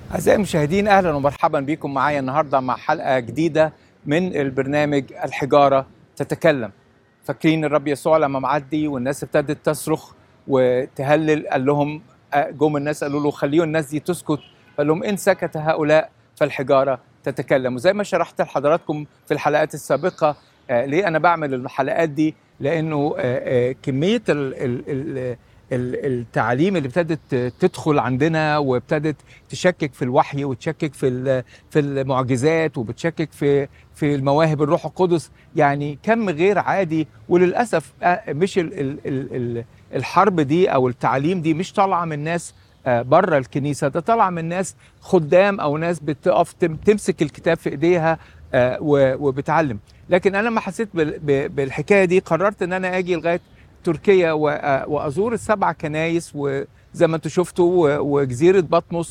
أعزائي المشاهدين أهلا ومرحبا بكم معايا النهاردة مع حلقة جديدة من البرنامج الحجارة تتكلم فاكرين الرب يسوع لما معدي والناس ابتدت تصرخ وتهلل قال لهم آه، جم الناس قالوا له خليوا الناس دي تسكت قال لهم إن سكت هؤلاء فالحجارة تتكلم وزي ما شرحت لحضراتكم في الحلقات السابقة آه، ليه أنا بعمل الحلقات دي لأنه آه، آه، كمية ال ال ال ال- التعاليم اللي ابتدت تدخل عندنا وابتدت تشكك في الوحي وتشكك في ال- في المعجزات وبتشكك في في المواهب الروح القدس يعني كم غير عادي وللاسف آه، مش ال ال ال ال الحرب دي او التعليم دي مش طالعه من ناس بره الكنيسه ده طالعه من ناس خدام او ناس بتقف تم- تمسك الكتاب في ايديها آه، و- وبتعلم لكن انا لما حسيت بال- ب- بالحكايه دي قررت ان انا اجي لغايه تركيا و- آه، وازور السبع كنايس وزي ما انتم شفتوا و- وجزيره بطمس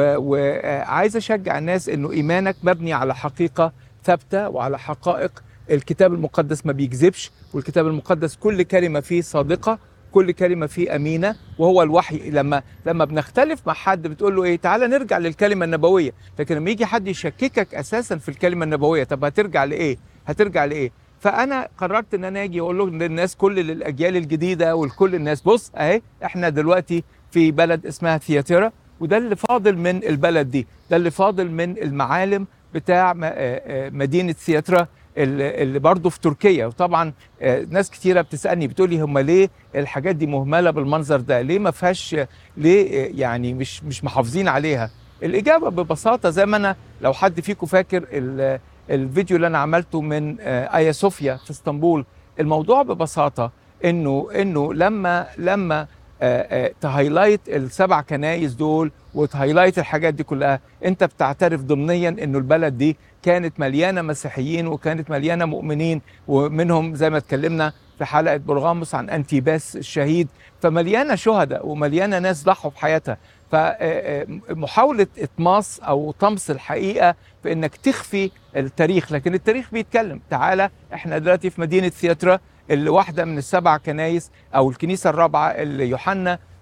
وعايز اشجع الناس انه ايمانك مبني على حقيقه ثابته وعلى حقائق الكتاب المقدس ما بيكذبش والكتاب المقدس كل كلمه فيه صادقه كل كلمه فيه امينه وهو الوحي لما لما بنختلف مع حد بتقول له ايه تعالى نرجع للكلمه النبويه لكن لما يجي حد يشككك اساسا في الكلمه النبويه طب هترجع لايه هترجع لايه فانا قررت ان انا اجي اقول لهم للناس كل الاجيال الجديده ولكل الناس بص اهي احنا دلوقتي في بلد اسمها ثياتيرا وده اللي فاضل من البلد دي ده اللي فاضل من المعالم بتاع م- آه، آه، مدينه ثياترا اللي اللي برضه في تركيا وطبعا آه، ناس كتيره بتسالني بتقولي هم ليه الحاجات دي مهمله بالمنظر ده ليه ما فيهاش ليه آه، يعني مش مش محافظين عليها الاجابه ببساطه زي ما انا لو حد فيكم فاكر ال- الفيديو اللي انا عملته من آه، ايا صوفيا في اسطنبول الموضوع ببساطه انه انه لما لما آه، آه، تهايلايت السبع كنايس دول وتهايلايت الحاجات دي كلها انت بتعترف ضمنيا انه البلد دي كانت مليانه مسيحيين وكانت مليانه مؤمنين ومنهم زي ما اتكلمنا في حلقه برغاموس عن انتيباس الشهيد فمليانه شهداء ومليانه ناس ضحوا بحياتها فمحاوله اطماس او طمس الحقيقه في انك تخفي التاريخ لكن التاريخ بيتكلم تعالى احنا دلوقتي في مدينه ثياترا اللي واحده من السبع كنايس او الكنيسه الرابعه اللي يوحنا